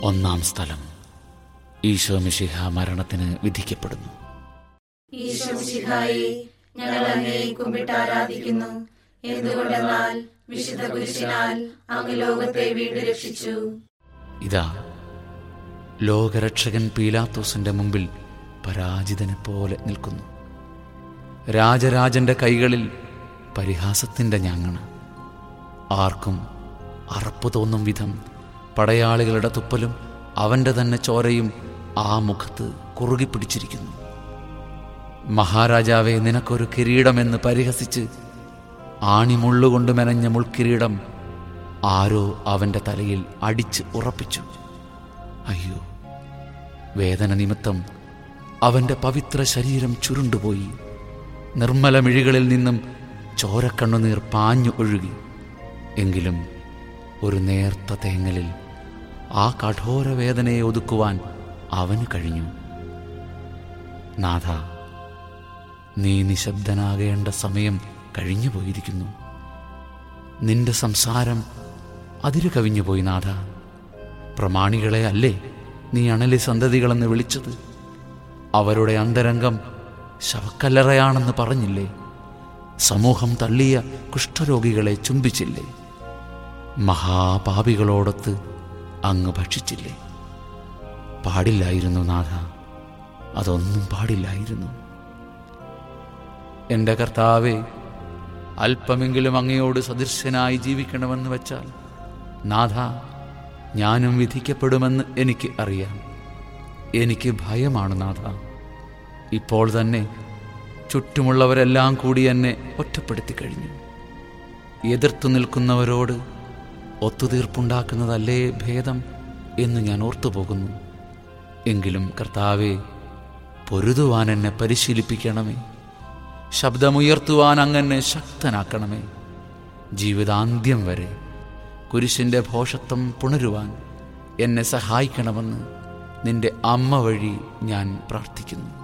ഒന്നാം സ്ഥലം ഈശോ മിശിഹ മരണത്തിന് വിധിക്കപ്പെടുന്നു ഈശോമിശിഹായെ ഞങ്ങൾ അങ്ങയെ കുമ്പിട്ട് ആരാധിക്കുന്നു എന്തുകൊണ്ടെന്നാൽ വിശുദ്ധ കുരിശിനാൽ അങ്ങ് ലോകത്തെ വീണ്ടും രക്ഷിച്ചു ഇതാ ലോകരക്ഷകൻ പീലാത്തോസിന്റെ മുമ്പിൽ പരാജിതനെ പോലെ നിൽക്കുന്നു രാജരാജന്റെ കൈകളിൽ പരിഹാസത്തിന്റെ ഞാങ്ങണ് ആർക്കും അറപ്പ് തോന്നും വിധം പടയാളികളുടെ തുപ്പലും അവന്റെ തന്നെ ചോരയും ആ മുഖത്ത് കുറുകി പിടിച്ചിരിക്കുന്നു മഹാരാജാവെ നിനക്കൊരു കിരീടമെന്ന് പരിഹസിച്ച് ആണിമുള്ളുകൊണ്ട് മെനഞ്ഞ മുൾക്കിരീടം ആരോ അവന്റെ തലയിൽ അടിച്ച് ഉറപ്പിച്ചു അയ്യോ വേദന നിമിത്തം അവന്റെ പവിത്ര ശരീരം ചുരുണ്ടുപോയി നിർമ്മല മിഴികളിൽ നിന്നും ചോരക്കണ്ണുനീർ പാഞ്ഞു ഒഴുകി എങ്കിലും ഒരു നേർത്ത തേങ്ങലിൽ ആ കഠോര വേദനയെ ഒതുക്കുവാൻ അവന് കഴിഞ്ഞു നാഥ നീ നിശബ്ദനാകേണ്ട സമയം കഴിഞ്ഞു പോയിരിക്കുന്നു നിന്റെ സംസാരം അതിരു കവിഞ്ഞുപോയി നാഥ പ്രമാണികളെ അല്ലേ നീ അണലി സന്തതികളെന്ന് വിളിച്ചത് അവരുടെ അന്തരംഗം ശവക്കല്ലറയാണെന്ന് പറഞ്ഞില്ലേ സമൂഹം തള്ളിയ കുഷ്ഠരോഗികളെ ചുംബിച്ചില്ലേ മഹാപാപികളോടൊത്ത് അങ്ങ് ഭക്ഷിച്ചില്ലേ പാടില്ലായിരുന്നു നാഥ അതൊന്നും പാടില്ലായിരുന്നു എൻ്റെ കർത്താവെ അല്പമെങ്കിലും അങ്ങയോട് സദൃശ്യനായി ജീവിക്കണമെന്ന് വെച്ചാൽ നാഥ ഞാനും വിധിക്കപ്പെടുമെന്ന് എനിക്ക് അറിയാം എനിക്ക് ഭയമാണ് നാഥ ഇപ്പോൾ തന്നെ ചുറ്റുമുള്ളവരെല്ലാം കൂടി എന്നെ ഒറ്റപ്പെടുത്തി കഴിഞ്ഞു എതിർത്തു നിൽക്കുന്നവരോട് ഒത്തുതീർപ്പുണ്ടാക്കുന്നതല്ലേ ഭേദം എന്ന് ഞാൻ ഓർത്തുപോകുന്നു എങ്കിലും കർത്താവെ പൊരുതുവാൻ എന്നെ പരിശീലിപ്പിക്കണമേ ശബ്ദമുയർത്തുവാൻ അങ്ങനെ ശക്തനാക്കണമേ ജീവിതാന്ത്യം വരെ കുരിശിൻ്റെ ഭോഷത്വം പുണരുവാൻ എന്നെ സഹായിക്കണമെന്ന് നിന്റെ അമ്മ വഴി ഞാൻ പ്രാർത്ഥിക്കുന്നു